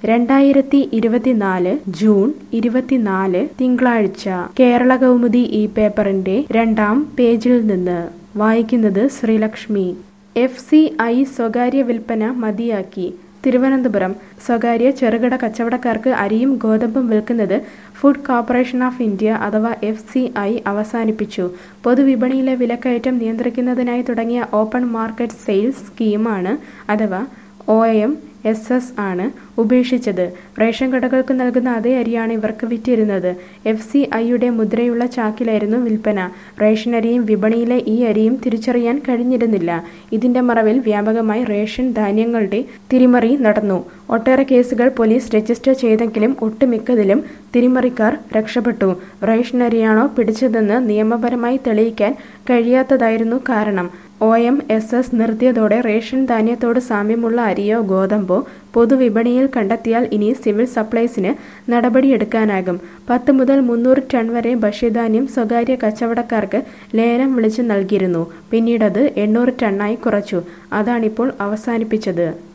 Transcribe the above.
രണ്ടായിരത്തി ഇരുപത്തിനാല് ജൂൺ ഇരുപത്തിനാല് തിങ്കളാഴ്ച കേരള കൗമുദി ഈ പേപ്പറിന്റെ രണ്ടാം പേജിൽ നിന്ന് വായിക്കുന്നത് ശ്രീലക്ഷ്മി എഫ് സി ഐ സ്വകാര്യ വിൽപ്പന മതിയാക്കി തിരുവനന്തപുരം സ്വകാര്യ ചെറുകിട കച്ചവടക്കാർക്ക് അരിയും ഗോതമ്പും വിൽക്കുന്നത് ഫുഡ് കോർപ്പറേഷൻ ഓഫ് ഇന്ത്യ അഥവാ എഫ് സി ഐ അവസാനിപ്പിച്ചു പൊതുവിപണിയിലെ വിലക്കയറ്റം നിയന്ത്രിക്കുന്നതിനായി തുടങ്ങിയ ഓപ്പൺ മാർക്കറ്റ് സെയിൽസ് സ്കീമാണ് അഥവാ ഒ എം എസ് എസ് ആണ് ഉപേക്ഷിച്ചത് റേഷൻ കടകൾക്ക് നൽകുന്ന അതേ അരിയാണ് ഇവർക്ക് വിറ്റിരുന്നത് എഫ് സി ഐയുടെ മുദ്രയുള്ള ചാക്കിലായിരുന്നു വിൽപ്പന റേഷൻ അരിയും വിപണിയിലെ ഈ അരിയും തിരിച്ചറിയാൻ കഴിഞ്ഞിരുന്നില്ല ഇതിന്റെ മറവിൽ വ്യാപകമായി റേഷൻ ധാന്യങ്ങളുടെ തിരിമറി നടന്നു ഒട്ടേറെ കേസുകൾ പോലീസ് രജിസ്റ്റർ ചെയ്തെങ്കിലും ഒട്ടുമിക്കതിലും തിരിമറിക്കാർ രക്ഷപ്പെട്ടു റേഷൻ അരിയാണോ പിടിച്ചതെന്ന് നിയമപരമായി തെളിയിക്കാൻ കഴിയാത്തതായിരുന്നു കാരണം ഒ എം എസ് എസ് നിർത്തിയതോടെ റേഷൻ ധാന്യത്തോട് സാമ്യമുള്ള അരിയോ ഗോതമ്പോ പൊതുവിപണിയിൽ കണ്ടെത്തിയാൽ ഇനി സിവിൽ സപ്ലൈസിന് നടപടിയെടുക്കാനാകും പത്ത് മുതൽ മുന്നൂറ് ടൺ വരെ ഭക്ഷ്യധാന്യം സ്വകാര്യ കച്ചവടക്കാർക്ക് ലേലം വിളിച്ചു നൽകിയിരുന്നു പിന്നീടത് എണ്ണൂറ് ടണ്ണായി കുറച്ചു അതാണിപ്പോൾ അവസാനിപ്പിച്ചത്